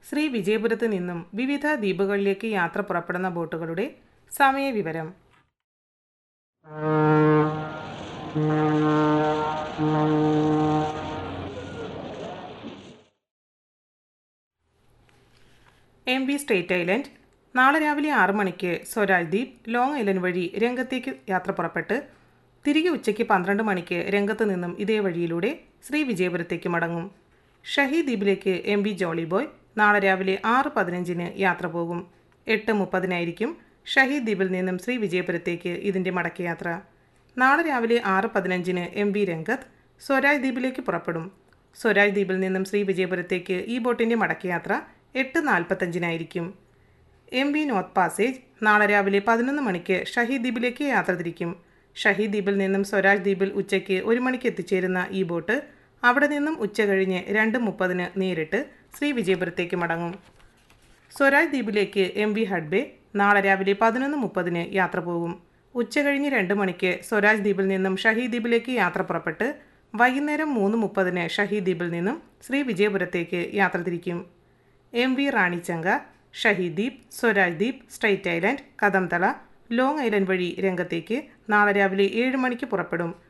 ശ്രീ വിജയപുരത്ത് നിന്നും വിവിധ ദ്വീപുകളിലേക്ക് യാത്ര പുറപ്പെടുന്ന ബോട്ടുകളുടെ സമയവിവരം എം ബി സ്റ്റേറ്റ് ഐലൻഡ് നാളെ രാവിലെ ആറ് മണിക്ക് സ്വരാജ് ദ്വീപ് ലോങ് ഐലൻഡ് വഴി രംഗത്തേക്ക് യാത്ര പുറപ്പെട്ട് തിരികെ ഉച്ചയ്ക്ക് പന്ത്രണ്ട് മണിക്ക് രംഗത്ത് നിന്നും ഇതേ വഴിയിലൂടെ ശ്രീ വിജയപുരത്തേക്ക് മടങ്ങും ഷഹീദ് ദ്വീപിലേക്ക് എം ബി ജോളി ബോയ് നാളെ രാവിലെ ആറ് പതിനഞ്ചിന് യാത്ര പോകും എട്ട് മുപ്പതിനായിരിക്കും ഷഹീദ് ദ്വീപിൽ നിന്നും ശ്രീ വിജയപുരത്തേക്ക് ഇതിൻ്റെ മടക്കയാത്ര നാളെ രാവിലെ ആറ് പതിനഞ്ചിന് എം ബി രംഗത്ത് സ്വരാജ് ദ്വീപിലേക്ക് പുറപ്പെടും സ്വരാജ് ദ്വീപിൽ നിന്നും ശ്രീ വിജയപുരത്തേക്ക് ഈ ബോട്ടിൻ്റെ മടക്കയാത്ര എട്ട് നാൽപ്പത്തഞ്ചിനായിരിക്കും എം ബി നോർത്ത് പാസേജ് നാളെ രാവിലെ പതിനൊന്ന് മണിക്ക് ഷഹീദ് ദ്വീപിലേക്ക് യാത്ര തിരിക്കും ഷഹീദ് ദ്വീപിൽ നിന്നും സ്വരാജ് ദ്വീപിൽ ഉച്ചയ്ക്ക് ഒരു മണിക്ക് എത്തിച്ചേരുന്ന ഈ ബോട്ട് അവിടെ നിന്നും ഉച്ച കഴിഞ്ഞ് രണ്ട് മുപ്പതിന് നേരിട്ട് ശ്രീ വിജയപുരത്തേക്ക് മടങ്ങും സ്വരാജ് ദ്വീപിലേക്ക് എം വി ഹഡ്ബെ നാളെ രാവിലെ പതിനൊന്ന് മുപ്പതിന് യാത്ര പോകും ഉച്ചകഴിഞ്ഞ് രണ്ട് മണിക്ക് സ്വരാജ് ദ്വീപിൽ നിന്നും ഷഹീദ് ദ്വീപിലേക്ക് യാത്ര പുറപ്പെട്ട് വൈകുന്നേരം മൂന്ന് മുപ്പതിന് ഷഹീദ് ദ്വീപിൽ നിന്നും ശ്രീ വിജയപുരത്തേക്ക് യാത്ര തിരിക്കും M V റാണിച്ചങ്ക Shaheed Dweep Swaraj Dweep Strait Island Kadamtala Long Island വഴി രംഗത്തേക്ക് നാളെ രാവിലെ ഏഴ് മണിക്ക് പുറപ്പെടും